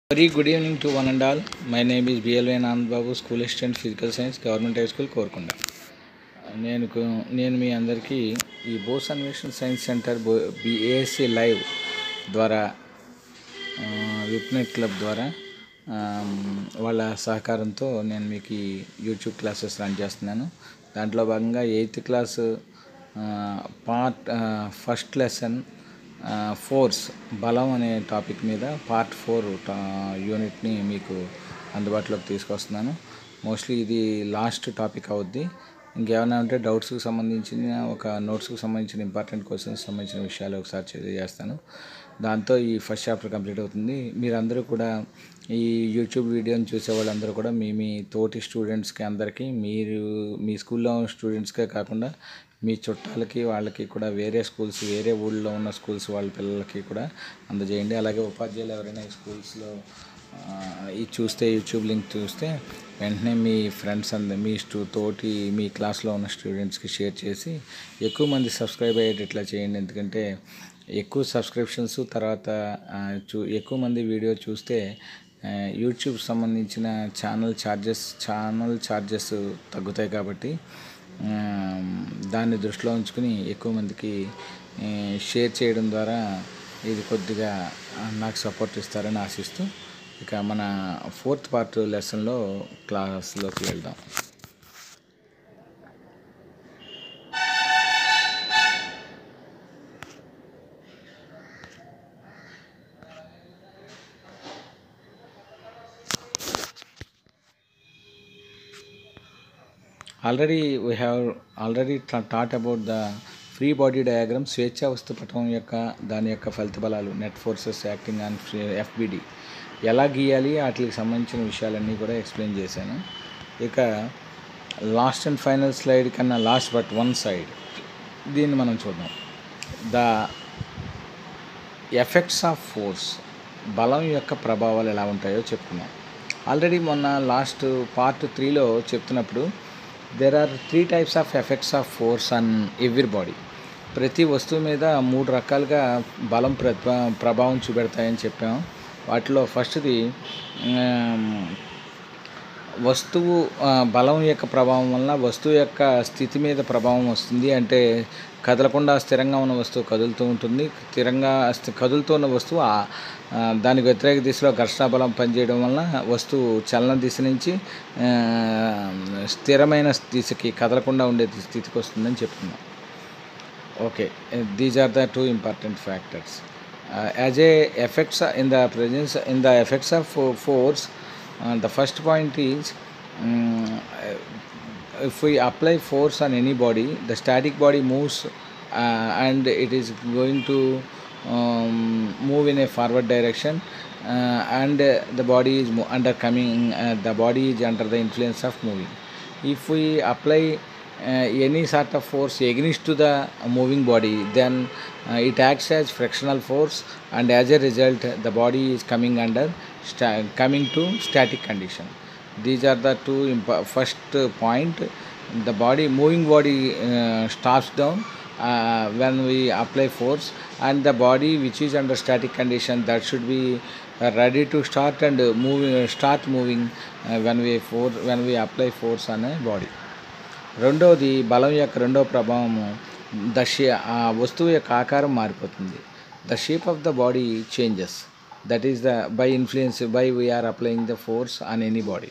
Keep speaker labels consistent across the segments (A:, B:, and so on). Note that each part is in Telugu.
A: Very good evening to one and all. My name is BLV Anand Babu, School Assistant Physical Science, Government High School, Korukonda నేను కు- నేను మీ అందరికీ ఈ బోస్ అన్వేషణ సైన్స్ సెంటర్ బో బిఏఎస్సి లైవ్ ద్వారా ఆ, విప్నెట్ క్లబ్ ద్వారా ఆ, వాళ్ళ సహకారంతో నేను మీకు ఈ యూట్యూబ్ క్లాసెస్ రన్ చేస్తున్నాను దాంట్లో భాగంగా eighth class part first lesson force బలం అనే టాపిక్ మీద పార్ట్ ఫోర్ యూనిట్ని మీకు అందుబాటులోకి తీసుకొస్తున్నాను మోస్ట్లీ ఇది లాస్ట్ టాపిక్ అవుద్ది ఇంకేమైనా ఉంటే డౌట్స్కి సంబంధించిన ఒక నోట్స్కి సంబంధించిన ఇంపార్టెంట్ క్వశ్చన్స్ సంబంధించిన విషయాలు ఒకసారి తెలియజేస్తాను దాంతో ఈ ఫస్ట్ చాప్టర్ కంప్లీట్ అవుతుంది మీరందరూ కూడా ఈ యూట్యూబ్ వీడియోని చూసే వాళ్ళందరూ కూడా మీ మీ తోటి స్టూడెంట్స్కి అందరికీ మీరు మీ స్కూల్లో స్టూడెంట్స్కే కాకుండా మీ చుట్టాలకి వాళ్ళకి కూడా వేరే స్కూల్స్ వేరే ఊళ్ళో ఉన్న స్కూల్స్ వాళ్ళ పిల్లలకి కూడా అందజేయండి అలాగే ఉపాధ్యాయులు ఎవరైనా ఈ స్కూల్స్లో ఆ, ఇది చూస్తే యూట్యూబ్ లింక్ చూస్తే వెంటనే మీ ఫ్రెండ్స్ అందరు మీ స్టూ తోటి మీ క్లాస్లో ఉన్న స్టూడెంట్స్కి షేర్ చేసి ఎక్కువ మంది సబ్స్క్రైబ్ అయ్యేటట్లా చేయండి ఎందుకంటే ఎక్కువ సబ్స్క్రిప్షన్స్ తర్వాత ఆ, చూ ఎక్కువ మంది వీడియో చూస్తే ఆ, యూట్యూబ్ సంబంధించిన ఛానల్ ఛార్జెస్ ఛానల్ ఛార్జెస్ తగ్గుతాయి కాబట్టి ఆ, దాన్ని దృష్టిలో ఉంచుకుని ఎక్కువ మందికి ఆ, షేర్ చేయడం ద్వారా ఇది కొద్దిగా ఆ, నాకు సపోర్ట్ ఇస్తారని ఆశిస్తూ ఇక మన ఫోర్త్ పార్ట్ లెసన్లో క్లాస్లోకి వెళ్దాం already we have already taught about the free body diagram స్వేచ్ఛా వస్తు పటం యొక్క దాని యొక్క ఫలిత బలాలు net forces acting on FBD ఎలా గీయాలి వాటికి సంబంధించిన విషయాలన్నీ కూడా ఎక్స్ప్లెయిన్ చేశాను ఇక లాస్ట్ అండ్ ఫైనల్ స్లైడ్ కన్నా లాస్ట్ బట్ వన్ సైడ్ దీన్ని మనం చూద్దాం ద ఎఫెక్ట్స్ ఆఫ్ ఫోర్స్ బలం యొక్క ప్రభావాలు ఎలా ఉంటాయో చెప్పుకున్నాం ఆల్రెడీ మొన్న లాస్ట్ పార్ట్ త్రీలో చెప్తున్నప్పుడు there are three types of effects of force on every body ప్రతి వస్తువు మీద మూడు రకాలుగా బలం ప్రభ ప్రభావం చూపెడతాయని చెప్పాం వాటిలో ఫస్ట్ది వస్తువు ఆ, బలం యొక్క ప్రభావం వలన వస్తువు యొక్క స్థితి మీద ప్రభావం వస్తుంది అంటే కదలకుండా స్థిరంగా ఉన్న వస్తువు కదులుతూ ఉంటుంది స్థిరంగా స్థి- కదులుతూ ఉన్న వస్తువు ఆ- ఆ, దానికి వ్యతిరేక దిశలో ఘర్షణ బలం పనిచేయడం వలన వస్తువు చలన దిశ నుంచి ఆ, స్థిరమైన దిశకి కదలకుండా ఉండే స్థితికి వస్తుందని చెప్తున్నాం okay uh, these are the two important factors uh, as a effects in the presence in the effects of fo- force uh, the first point is um, uh, if we apply force on any body the static body moves uh, and it is going to um, move in a forward direction uh, and uh, the body is mo- under coming uh, the body is under the influence of moving if we apply uh, any sort of force against to the moving body then uh, it acts as frictional force and as a result the body is coming under sta- coming to static condition these are the two imp- first uh, point the body moving body uh, stops down uh, when we apply force and the body which is under static condition that should be uh, ready to start and uh, moving uh, start moving uh, when we for when we apply force on a body రెండవది బలం యొక్క రెండవ ప్రభావము ద షే ఆ వస్తువు యొక్క ఆకారం మారిపోతుంది the shape of the body changes that is the by influence by we are applying the force on any body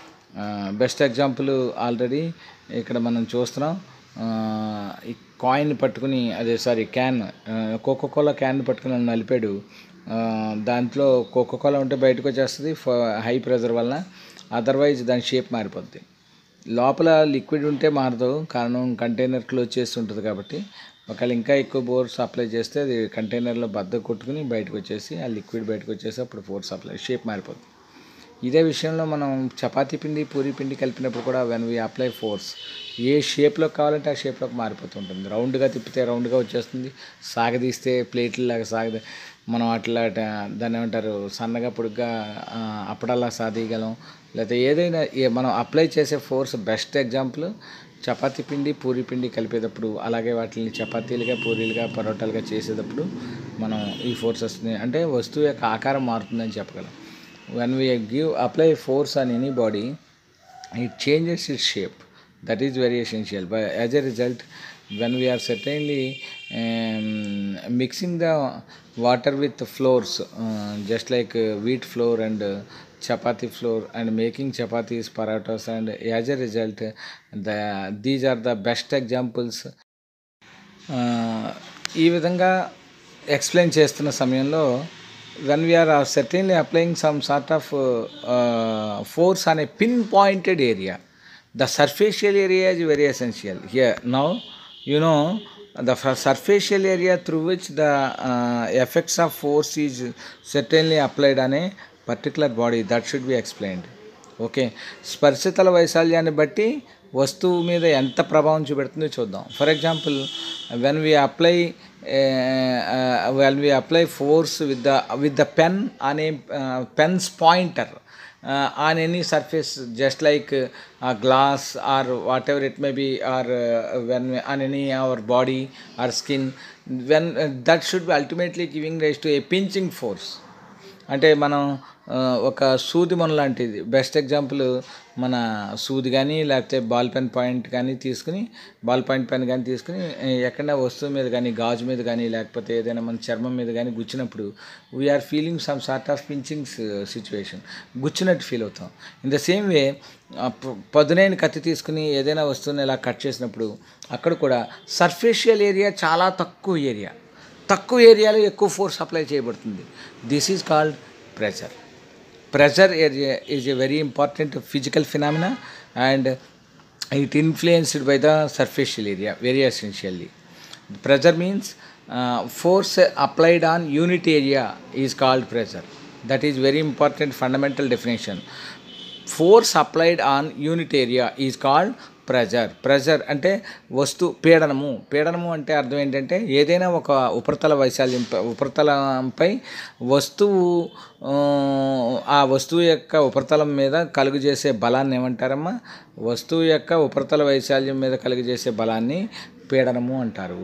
A: best example already ఇక్కడ మనం చూస్తున్నాం ఆ, ఈ కాయిన్ పట్టుకుని అదే సారీ క్యాన్ కోకోకోలా క్యాన్ పట్టుకుని నలిపాడు ఆ, దాంట్లో కోకోకోలా ఉంటే బయటకు వచ్చేస్తుంది హై ప్రెజర్ వలన అదర్వైజ్ దాని షేప్ మారిపోద్ది లోపల లిక్విడ్ ఉంటే మారదు కారణం కంటైనర్ క్లోజ్ చేసి ఉంటుంది కాబట్టి ఒకవేళ ఇంకా ఎక్కువ ఫోర్స్ అప్లై చేస్తే అది కంటైనర్లో బద్ద కొట్టుకుని బయటకు వచ్చేసి ఆ లిక్విడ్ బయటకు వచ్చేసి అప్పుడు ఫోర్స్ అప్లై షేప్ మారిపోతుంది ఇదే విషయంలో మనం చపాతీ పిండి పూరి పిండి కలిపినప్పుడు కూడా when we apply force a షేప్లో కావాలంటే ఆ షేప్లోకి మారిపోతుంటుంది రౌండ్గా తిప్పితే రౌండ్గా వచ్చేస్తుంది సాగదీస్తే ప్లేట్లలాగా సాగ మనం అట్లా ట- దాన్ని ఏమంటారు సన్నగా పొడుగ్గా ఆ, అప్పడల్లా సాదీయగలం లేకపోతే ఏదైనా ఏ- మనం అప్లై చేసే ఫోర్స్ బెస్ట్ ఎగ్జాంపుల్ చపాతీ పిండి పూరి పిండి కలిపేటప్పుడు అలాగే వాటిని చపాతీలుగా పూరీలుగా పరోటాలుగా చేసేటప్పుడు మనం ఈ ఫోర్సెస్ని అంటే వస్తువు యొక్క ఆకారం మారుతుందని చెప్పగలం when we give apply force on any body it changes its shape that is very essential but as a result when we are certainly um, mixing the water with the flours uh, just like uh, wheat flour and uh, chapati flour and making chapatis paratas and as a result the these are the best examples ఆ, ఈ విధంగా ఎక్స్ప్లెయిన్ చేస్తున్న సమయంలో when we are certainly applying some sort of force అనే pin pointed area the surfacial area is very essential here now you know the f- surfacial area through which the uh, effects of force is certainly applied on a particular body that should be explained okay స్పర్శతల వైశాల్యాన్ని బట్టి వస్తువు మీద ఎంత ప్రభావం చూపెడుతుందో చూద్దాం for example when we apply when we apply force with the with the pen అనే pens pointer uh, on any surface just like uh, a glass or whatever it may be or uh, when on any our body or skin when uh, that should be ultimately giving rise to a pinching force అంటే మనం ఆ, ఒక సూది మొన లాంటిది బెస్ట్ ఎగ్జాంపుల్ మన సూది కానీ లేకపోతే బాల్ పెన్ పాయింట్ కానీ తీసుకుని బాల్ పాయింట్ పెన్ కానీ తీసుకుని ఆ, ఎక్కడైనా వస్తువు మీద కానీ గాజు మీద కానీ లేకపోతే ఏదైనా మన చర్మం మీద కానీ గుచ్చినప్పుడు we are feeling some sort of pinching situation గుచ్చినట్టు ఫీల్ అవుతాం ఇన్ ద సేమ్ వే పదునైన కత్తి తీసుకుని ఏదైనా వస్తువుని ఇలా కట్ చేసినప్పుడు అక్కడ కూడా సర్ఫేషియల్ ఏరియా చాలా తక్కువ ఏరియా తక్కువ ఏరియాలో ఎక్కువ ఫోర్స్ అప్లై చేయబడుతుంది this is called pressure pressure is a very important physical phenomena and it influenced by the surfacial area very essentially pressure means force applied on unit area is called pressure that is very important fundamental definition force applied on unit area is called pressure pressure అంటే వస్తు పీడనము పీడనము అంటే అర్థం ఏంటంటే ఏదైనా ఒక ఉపరితల వైశాల్యం ఉపరితలంపై వస్తువు ఆ, ఆ వస్తువు యొక్క ఉపరితలం మీద కలుగు చేసే బలాన్ని ఏమంటారమ్మా వస్తువు యొక్క ఉపరితల వైశాల్యం మీద కలుగు చేసే బలాన్ని పీడనము అంటారు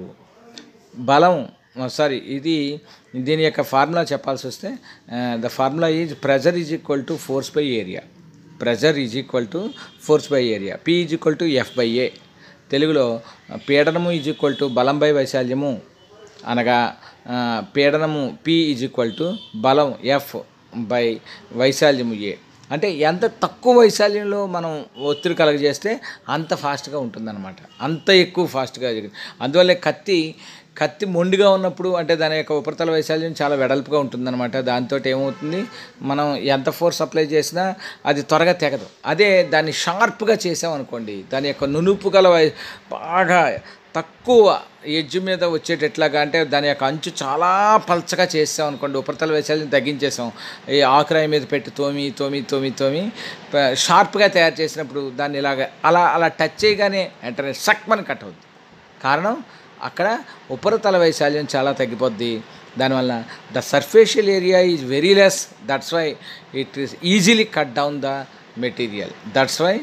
A: బలం సారీ ఇది దీని యొక్క ఫార్ములా చెప్పాల్సి వస్తే the formula is pressure is equal to force by area pressure is equal to force by area P is equal to F by A తెలుగులో పీడనము ఈజ్ ఈక్వల్ టు బలం బై వైశాల్యము అనగా ఆ, పీడనము పి ఈజ్ ఈక్వల్ టు బలం ఎఫ్ బై వైశాల్యము ఏ అంటే ఎంత తక్కువ వైశాల్యంలో మనం ఒత్తిడి కలగజేస్తే అంత ఫాస్ట్గా ఉంటుందన్నమాట అంత ఎక్కువ ఫాస్ట్గా జరిగింది అందువల్లే కత్తి కత్తి మొండిగా ఉన్నప్పుడు అంటే దాని యొక్క ఉపరితల వైశాల్యం చాలా వెడల్పుగా ఉంటుందన్నమాట దాంతో ఏమవుతుంది మనం ఎంత ఫోర్స్ అప్లై చేసినా అది త్వరగా తెగదు అదే దాన్ని షార్ప్గా చేసామనుకోండి దాని యొక్క నునుపు గల వై బాగా తక్కువ ఎడ్జ్ మీద వచ్చేటట్లాగా అంటే దాని యొక్క అంచు చాలా పల్చగా చేసాం అనుకోండి ఉపరితల వైశాల్యం తగ్గించేసాం ఈ ఆకురాయి మీద పెట్టి తోమి తోమి తోమి తోమి ప- షార్ప్గా తయారు చేసినప్పుడు దాన్ని ఇలాగ అలా అలా టచ్ చేయగానే వెంటనే సక్మని కట్ అవుద్ది కారణం అక్కడ ఉపరితల వైశాల్యం చాలా తగ్గిపోద్ది దానివల్ల the surfacial area is very less that's why it is easily cut down the material that's why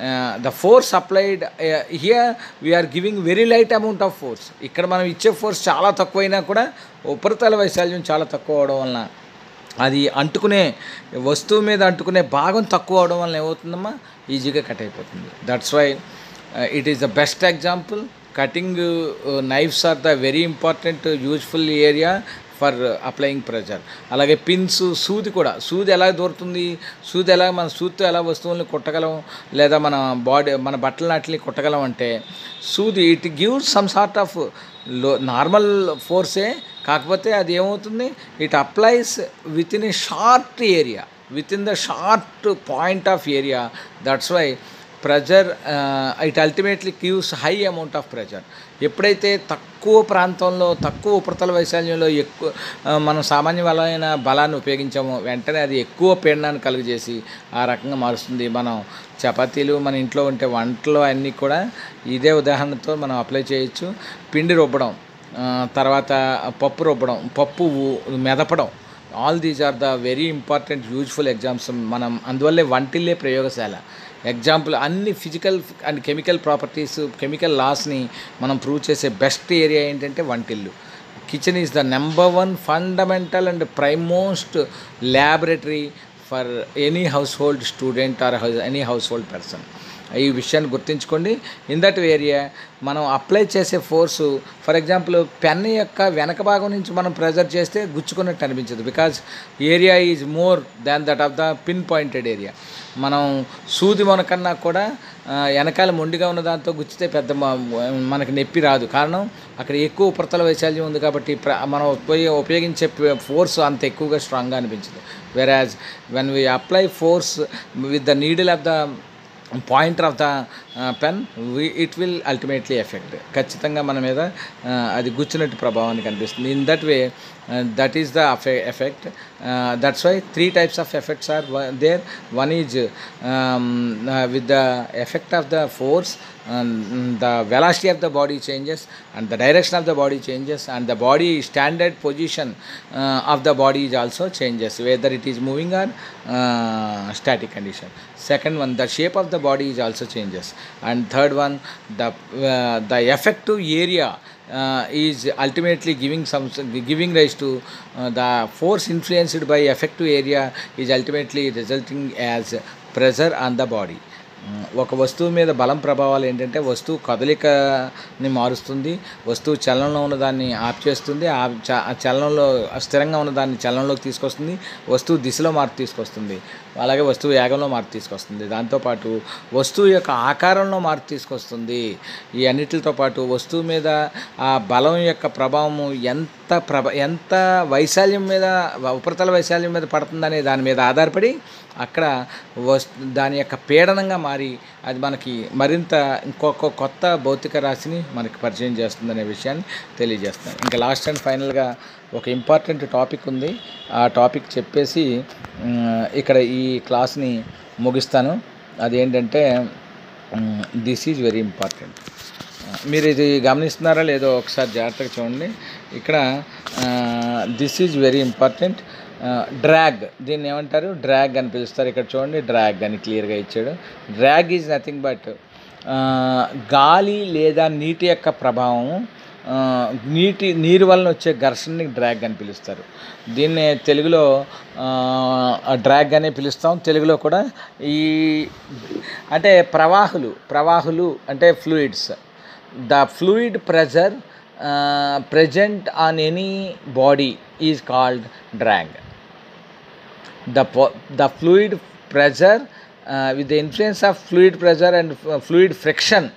A: the force applied here we are giving very light amount of force ఇక్కడ మనం ఇచ్చే ఫోర్స్ చాలా తక్కువైనా కూడా ఉపరితల వైశాల్యం చాలా తక్కువ అవడం వలన అది అంటుకునే వస్తువు మీద అంటుకునే భాగం తక్కువ అవడం వల్ల ఏమవుతుందమ్మా ఈజీగా కట్ అయిపోతుంది that's why it is the best example cutting knives are the very important useful area for applying pressure అలాగే పిన్స్ సూది కూడా సూది ఎలా దూరుతుంది సూది ఎలా మన సూదితో ఎలా వస్తువుల్ని కుట్టగలం లేదా మన బాడీ మన బట్టల నాటిని కుట్టగలం అంటే సూది it gives some sort of low normal ఫోర్సే కాకపోతే అది ఏమవుతుంది it applies with in a short area with in the short point of area that's why pressure it ultimately gives high amount of pressure ఎప్పుడైతే తక్కువ ప్రాంతంలో తక్కువ ఉపరితల వైశాల్యంలో ఎక్కువ ఆ, మనం సామాన్య బలమైన బలాన్ని ఉపయోగించామో వెంటనే అది ఎక్కువ పీడనాన్ని కలుగజేసి ఆ రకంగా మారుస్తుంది మనం చపాతీలు మన ఇంట్లో ఉంటే వంటలు అన్నీ కూడా ఇదే ఉదాహరణతో మనం అప్లై చేయొచ్చు పిండి రుబ్బడం ఆ, తర్వాత పప్పు రుబ్బడం పప్పు ఊ- మెదపడం all these are the very important useful exams మనం అందువల్లే వంటిల్లే ప్రయోగశాల ఎగ్జాంపుల్ అన్ని physical and chemical properties chemical లాస్ని మనం ప్రూవ్ చేసే బెస్ట్ ఏరియా ఏంటంటే వంటిల్లు kitchen is the number one fundamental and primemost laboratory for any household student or any household person ఈ విషయాన్ని గుర్తుంచుకోండి ఇన్ దట్ ఏరియా మనం అప్లై చేసే ఫోర్సు ఫర్ ఎగ్జాంపుల్ పెన్ యొక్క వెనక భాగం నుంచి మనం ప్రెజర్ చేస్తే గుచ్చుకున్నట్టు అనిపించదు because area is more than that of the pin pointed area మనం సూది మొనకన్నా కూడా ఆ, వెనకాల మొండిగా ఉన్న దాంతో గుచ్చితే పెద్ద మ- మనకి నొప్పి రాదు కారణం అక్కడ ఎక్కువ ఉపరితల వైశాల్యం ఉంది కాబట్టి ప్ర- మనం ఉపయోగ ఉపయోగించే ఫోర్స్ అంత ఎక్కువగా స్ట్రాంగ్గా అనిపించదు whereas when we apply force with the needle of the pointer of the pen it will ultimately effect ఖచ్చితంగా మన మీద ఆ, అది గుచ్చినట్టు ప్రభావాన్ని కనిపిస్తుంది in that way that is the effect that's why three types of effects are there one is with the effect of the force the velocity of the body changes and the direction of the body changes and the body standard position uh, of the body is also changes whether it is moving or uh, static condition second one the shape of the body is also changes and third one the uh, the effective area uh, is ultimately giving some giving rise to uh, the force influenced by effective area is ultimately resulting as pressure on the body మ్, ఒక వస్తువు మీద బలం ప్రభావాలు ఏంటంటే వస్తువు కదలికని మారుస్తుంది వస్తువు చలనంలో ఉన్న దాన్ని ఆప్ చేస్తుంది ఆ చ- ఆ చలనంలో స్థిరంగా ఉన్న దాన్ని చలనంలోకి తీసుకొస్తుంది వస్తువు దిశలో మార్పు తీసుకొస్తుంది అలాగే వస్తువు వేగంలో మార్పు తీసుకొస్తుంది దాంతోపాటు వస్తువు యొక్క ఆకారంలో మార్పు తీసుకొస్తుంది ఈ అన్నిటితో పాటు వస్తువు మీద ఆ బలం యొక్క ప్రభావము ఎంత ప్రభ ఎంత వైశాల్యం మీద ఉపరితల వైశాల్యం మీద పడుతుందనే దాని మీద ఆధారపడి అక్కడ వస్ దాని యొక్క పీడనంగా మారి అది మనకి మరింత ఇంకొక కొత్త భౌతిక రాశిని మనకి పరిచయం చేస్తుందనే విషయాన్ని తెలియజేస్తాను ఇంకా లాస్ట్ అండ్ ఫైనల్గా ఒక ఇంపార్టెంట్ టాపిక్ ఉంది ఆ టాపిక్ చెప్పేసి మ్, ఇక్కడ ఈ క్లాస్ని ముగిస్తాను అదేంటంటే దిస్ ఈజ్ వెరీ ఇంపార్టెంట్ మీరు ఇది గమనిస్తున్నారా లేదో ఒకసారి జాగ్రత్తగా చూడండి ఇక్కడ this is very important drag దీన్ని ఏమంటారు డ్రాగ్ అని పిలుస్తారు ఇక్కడ చూడండి డ్రాగ్ అని క్లియర్గా ఇచ్చాడు డ్రాగ్ ఈజ్ నథింగ్ బట్ గాలి లేదా నీటి యొక్క ప్రభావం ఆ, నీటి నీరు వలన వచ్చే ఘర్షణని డ్రాగ్ అని పిలుస్తారు దీన్ని తెలుగులో డ్రాగ్ అనే పిలుస్తాం తెలుగులో కూడా ఈ అంటే ప్రవాహులు ప్రవాహులు అంటే fluids the fluid pressure present on any body is called drag. The fluid pressure with the influence of fluid pressure and fluid friction,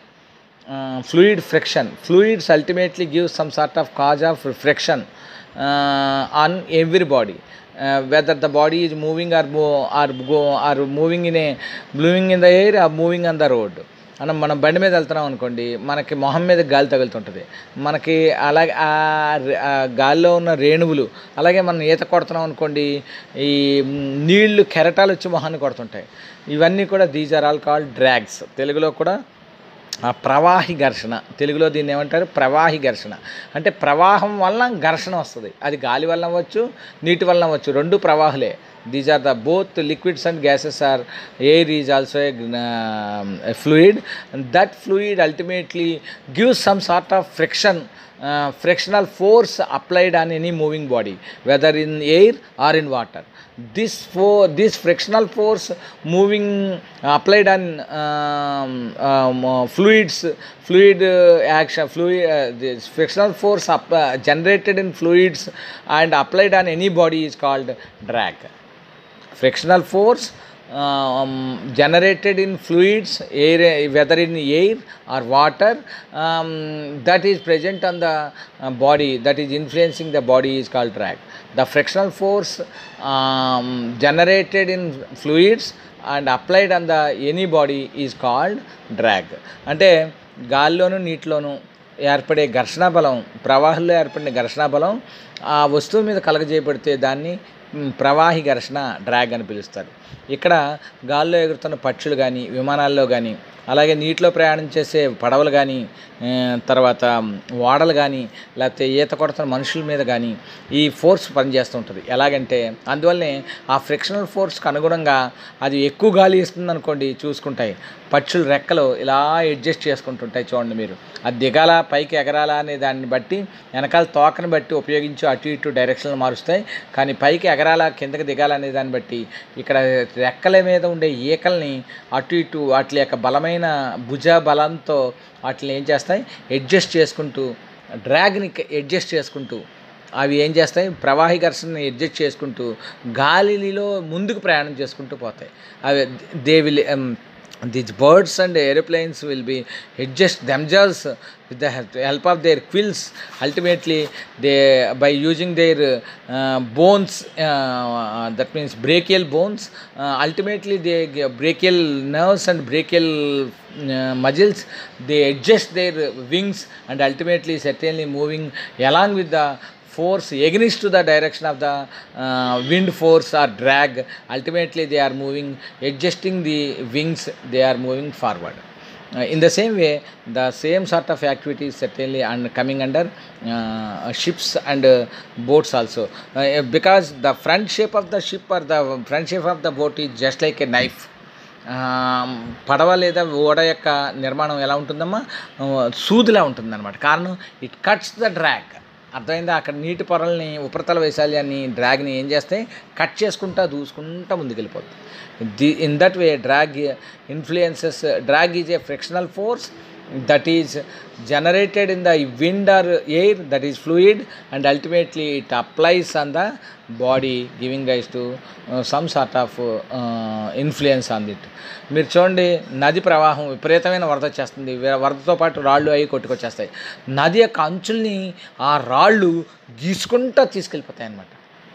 A: fluids ultimately give some sort of cause of friction on every body. Whether the body is moving or moving in the air or moving on the road. మనం మనం బండి మీద వెళ్తున్నాం అనుకోండి మనకి మొహం మీద గాలి తగులుతుంటుంది మనకి అలాగే ఆ రే- ఆ గాలిలో ఉన్న రేణువులు అలాగే మనం ఈత కొడుతున్నాం అనుకోండి ఈ నీళ్లు కెరటాలు వచ్చి మొహాన్ని కొడుతుంటాయి ఇవన్నీ కూడా these are all called drags తెలుగులో కూడా ఆ ప్రవాహి ఘర్షణ తెలుగులో దీన్ని ఏమంటారు ప్రవాహి ఘర్షణ అంటే ప్రవాహం వలన ఘర్షణ వస్తుంది అది గాలి వలన అవ్వచ్చు నీటి వలన అవ్వచ్చు రెండు ప్రవాహులే these are the both liquids and gases or air is also a fluid that fluid ultimately gives some sort of friction frictional force applied on any moving body whether in air or in water this for this frictional force moving applied on um, um, uh, fluids fluid uh, action fluid uh, this frictional force up, uh, generated in fluids and applied on any body is called drag frictional force um, generated in fluids air whether in air or water um, that is present on the uh, body that is influencing the body is called drag the frictional force um, generated in fluids and applied on the any body is called drag అంటే గాల్లోను నీటిలోను ఏర్పడే ఘర్షణ బలం ప్రవాహంలో ఏర్పడిన ఘర్షణ బలం ఆ వస్తువు మీద కలగజేయబడితే దాన్ని మ్, ప్రవాహి ఘర్షణ డ్రాగ్ అని పిలుస్తారు ఇక్కడ గాల్లో ఎగురుతున్న పక్షులు కానీ విమానాల్లో కానీ అలాగే నీటిలో ప్రయాణం చేసే పడవలు కానీ తర్వాత ఓడలు కానీ లేకపోతే ఈత కొడుతున్న మనుషుల మీద కానీ ఈ ఫోర్స్ పనిచేస్తుంటుంది ఎలాగంటే అందువల్లనే ఆ ఫ్రిక్షనల్ ఫోర్స్కి అనుగుణంగా అది ఎక్కువ గాలి ఇస్తుంది అనుకోండి చూసుకుంటాయి పక్షులు రెక్కలు ఇలా అడ్జస్ట్ చేసుకుంటుంటాయి చూడండి మీరు అది దిగాల పైకి ఎగరాలా అనే దాన్ని బట్టి వెనకాల తోకని బట్టి ఉపయోగించి అటు ఇటు డైరెక్షన్లు మారుస్తాయి కానీ పైకి ఎగరాలా కిందకి దిగాల అనే దాన్ని బట్టి ఇక్కడ రెక్కల మీద ఉండే ఈకల్ని అటు ఇటు వాటి యొక్క బలమైన భుజ బలంతో వాటిని ఏం చేస్తాయి అడ్జస్ట్ చేసుకుంటూ డ్రాగ్ని అడ్జస్ట్ చేసుకుంటూ అవి ఏం చేస్తాయి ప్రవాహి ఘర్షణని అడ్జస్ట్ చేసుకుంటూ గాలిలో ముందుకు ప్రయాణం చేసుకుంటూ పోతాయి అవి they will these birds and aeroplanes will be adjust themselves with the help of their quills ultimately they by using their uh, bones uh, that means brachial bones uh, ultimately they brachial nerves and brachial uh, muscles they adjust their wings and ultimately certainly moving along with the force against to the direction of the uh, wind force or drag ultimately they are moving adjusting the wings they are moving forward uh, in the same way the same sort of activities certainly and coming under uh, ships and uh, boats also uh, because the front shape of the ship or the front shape of the boat is just like a knife పడవ లేదా ఓడ యొక్క నిర్మాణం ఎలా ఉంటుందమ్మా సూదిలా ఉంటుందన్నమాట కారణం ఇట్ కట్స్ ద డ్రాగ్ అర్థమైందా అక్కడ నీటి పొరల్ని ఉపరితల వైశాల్యాన్ని డ్రాగ్ని ఏం చేస్తాయి కట్ చేసుకుంటా దూసుకుంటా ముందుకెళ్ళిపోతుంది the in that way drag influences drag is a frictional force that is generated in the wind or air that is fluid and ultimately it applies on the body giving rise to uh, some sort of uh, influence on it మీరు చూడండి నది ప్రవాహం విపరీతమైన వరద వచ్చేస్తుంది వరదతో పాటు రాళ్ళు అవి కొట్టుకొచ్చేస్తాయి నది యొక్క అంచుల్ని ఆ రాళ్ళు గీసుకుంటా తీసుకెళ్ళిపోతాయి అన్నమాట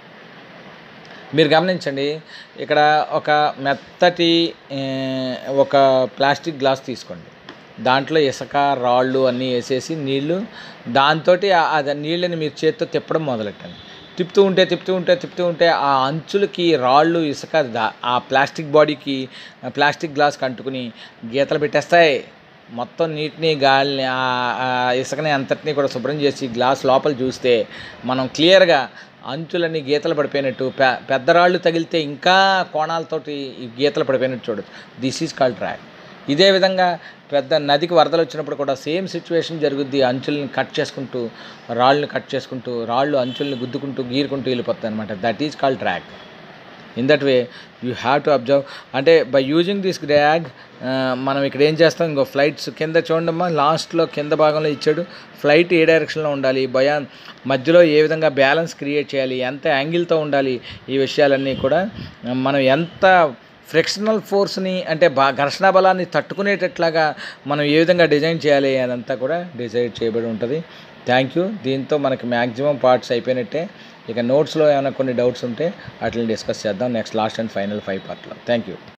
A: మీరు గమనించండి ఇక్కడ ఒక మెత్తటి ఒక ప్లాస్టిక్ గ్లాస్ తీసుకోండి దాంట్లో ఇసుక రాళ్ళు అన్నీ వేసేసి నీళ్లు దాంతో అది నీళ్ళని మీరు చేత్తో తిప్పడం మొదలెట్టండి తిప్పుతూ ఉంటే తిప్పుతూ ఉంటే తిప్పుతూ ఉంటే ఆ అంచులకి రాళ్ళు ఇసుక ఆ ప్లాస్టిక్ బాడీకి ప్లాస్టిక్ గ్లాస్కి అంటుకుని గీతలు పెట్టేస్తాయి మొత్తం నీటిని గాలిని ఆ ఇసుకని అంతటినీ కూడా శుభ్రం చేసి గ్లాస్ లోపల చూస్తే మనం క్లియర్గా అంచులన్నీ గీతలు పడిపోయినట్టు పె పెద్ద రాళ్ళు తగిలితే ఇంకా కోణాలతోటి గీతలు పడిపోయినట్టు చూడదు దిస్ ఈజ్ కాల్డ్ ట్రాక్ ఇదే విధంగా పెద్ద నదికి వరదలు వచ్చినప్పుడు కూడా సేమ్ సిచ్యువేషన్ జరుగుద్ది అంచుల్ని కట్ చేసుకుంటూ రాళ్ళని కట్ చేసుకుంటూ రాళ్ళు అంచుల్ని గుద్దుకుంటూ గీరుకుంటూ వెళ్ళిపోతాయి అనమాట that is called drag in that way you have to observe అంటే బై యూజింగ్ దిస్ డ్రాగ్ మనం ఇక్కడ ఏం చేస్తాం ఇంకో ఫ్లైట్స్ కింద చూడమ్మా లాస్ట్లో కింద భాగంలో ఇచ్చాడు ఫ్లైట్ ఏ డైరెక్షన్లో ఉండాలి భయా మధ్యలో ఏ విధంగా బ్యాలెన్స్ క్రియేట్ చేయాలి ఎంత యాంగిల్తో ఉండాలి ఈ విషయాలన్నీ కూడా మనం ఎంత ఫ్రిక్షనల్ ఫోర్స్ని అంటే బా ఘర్షణ బలాన్ని తట్టుకునేటట్లాగా మనం ఏ విధంగా డిజైన్ చేయాలి అదంతా కూడా డిసైడ్ చేయబడి ఉంటుంది థ్యాంక్ యూ దీంతో మనకి మ్యాక్సిమం పార్ట్స్ అయిపోయినట్టే ఇక నోట్స్లో ఏమైనా కొన్ని డౌట్స్ ఉంటే వాటిని డిస్కస్ చేద్దాం next last and final five పార్ట్లో థ్యాంక్ యూ